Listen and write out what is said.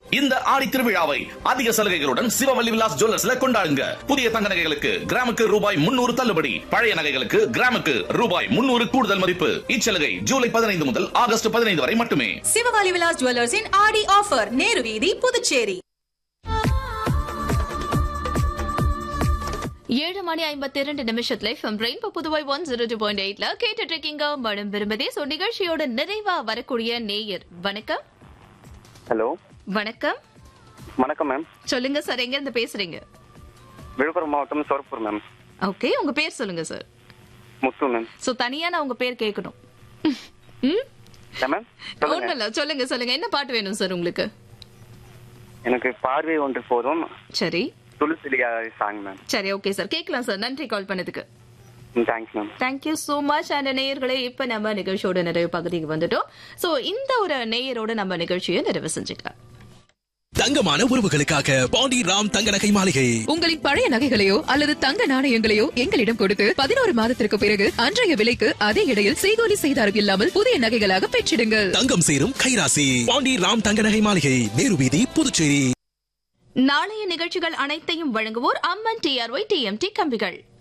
இந்த ஆடி திருவிழாவை அதிக சலுகைகளுடன் சிவவல்லி விலாஸ் ஜுவல்லர்ஸ்ல கொண்டாடுங்க புதிய தங்க நகைகளுக்கு கிராமுக்கு ரூபாய் முன்னூறு தள்ளுபடி பழைய நகைகளுக்கு கிராமுக்கு ரூபாய் முன்னூறு கூடுதல் மதிப்பு இச்சலுகை ஜூலை பதினைந்து முதல் ஆகஸ்ட் பதினைந்து வரை மட்டுமே சிவகாலி விலாஸ் ஜுவல்லர்ஸின் ஆடி ஆஃபர் நேரு வீதி புதுச்சேரி ஏழு மணி ஐம்பத்தி இரண்டு நிமிஷத்துல FM Rainbow Puduvai one zero two point எயிட்ல கேட்டுட்டு இருக்கீங்க மனம் விரும்பதே சோ நிகழ்ச்சியோட நிறைவா வரக்கூடிய நேயர் வணக்கம் ஹலோ வணக்கம் வணக்கம் மேம் சொல்லுங்க சார் எங்க இருந்து பேசுறீங்க விழுப்புரம் மாவட்டம் சோர்பூர் மேம் ஓகே உங்க பேர் சொல்லுங்க சார் முத்து மேம் சோ தனியா நான் உங்க பேர் கேட்கணும் ம்? என்ன மேம் ஒண்ணும் சொல்லுங்க இல்ல சொல்லுங்க சொல்லுங்க என்ன பாட்டு வேணும் சார் உங்களுக்கு எனக்கு பார்வை ஒன்று போதும் சரி துளுசிலியா சாங் மேம் சரி ஓகே சார் கேட்கலாம் சார் நன்றி கால் பண்ணதுக்கு thanks ma'am thank you so much and நேயர்களே இப்ப நம்ம நிகழ்ச்சியோட நிறைவு பகுதிக்கு வந்துட்டோம் சோ இந்த ஒரு நேயரோட நம்ம நிகழ்ச்சியை நிறைவு செஞ்சுக்கலாம் தங்கமான உறவுகளுக்காக பாண்டி ராம் தங்க நகை மாளிகை உங்களின் பழைய நகைகளையோ அல்லது தங்க நாணயங்களையோ எங்களிடம் கொடுத்து பதினோரு மாதத்திற்கு பிறகு அன்றைய விலைக்கு அதே இடையில் செய்கூலி செய்தாரம் இல்லாமல் புதிய நகைகளாக பெற்றிடுங்கள் தங்கம் சேரும் கைராசி பாண்டி ராம் தங்க நகை மாளிகை நேரு வீதி புதுச்சேரி நாளைய நிகழ்ச்சிகள் அனைத்தையும் வழங்குவோர் அம்மன் டிஆர்ஒய் டிஎம்டி கம்பிகள்